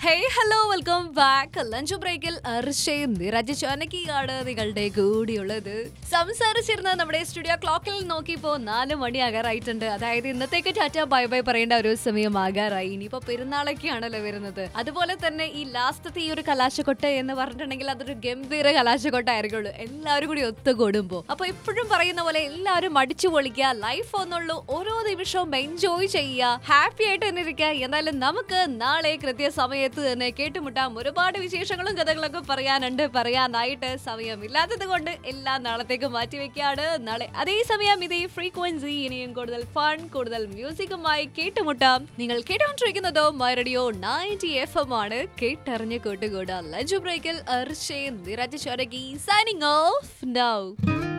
hey hello welcome back lunch ബ്രേക്കിൽ അർഷയും നിരജ ചോനക്കിയാണ് നിങ്ങളുടെ കൂടിയുള്ളത് സംസാരിച്ചിരുന്ന നമ്മുടെ സ്റ്റുഡിയോ ക്ലോക്കിൽ നോക്കിയപ്പോ നാല് മണി ആകാറായിട്ടുണ്ട് അതായത് ഇന്നത്തേക്ക് ടാറ്റ ബൈ ബൈ പറയേണ്ട ഒരു സമയം ആകാറായി ഇനിയിപ്പോ പെരുന്നാളൊക്കെയാണല്ലോ വരുന്നത് അതുപോലെ തന്നെ ഈ ലാസ്റ്റത്തെ ഈ ഒരു കലാശക്കൊട്ട എന്ന് പറഞ്ഞിട്ടുണ്ടെങ്കിൽ അതൊരു ഗംഭീര കലാശക്കൊട്ട ആയിരിക്കുള്ളൂ എല്ലാവരും കൂടി ഒത്തുകൂടുമ്പോ അപ്പൊ ഇപ്പോഴും പറയുന്ന പോലെ എല്ലാവരും അടിച്ചു പൊളിക്കുക ലൈഫ് ഒന്നുള്ളൂ ഓരോ നിമിഷവും എൻജോയ് ചെയ്യുക ഹാപ്പി ആയിട്ട് തന്നെ ഇരിക്കുക എന്നാലും നമുക്ക് നാളെ കൃത്യസമയത്ത് തന്നെ കേട്ടുമുട്ടാം ഒരുപാട് വിശേഷങ്ങളും കഥകളൊക്കെ പറയാനുണ്ട് പറയാനായിട്ട് സമയമില്ലാത്തത് കൊണ്ട് എല്ലാം നാളത്തേക്ക് മാറ്റി വെക്കാണ് നാളെ അതേ സമയം ഇതേ ഫ്രീക്വൻസി ഇനിയും കൂടുതൽ ഫൺ കൂടുതൽ മ്യൂസിക്കുമായി കേട്ടുമുട്ടാം നിങ്ങൾ കേട്ടുകൊണ്ടിരിക്കുന്നതോ my radio ninety F M ആണ് കേട്ടറിഞ്ഞ് കൂട്ടുകൂടാ ലഞ്ച് ബ്രേക്കിൽ അർഷേ നിരജ് ചൊരകി സൈനിങ് ഓഫ് നൗ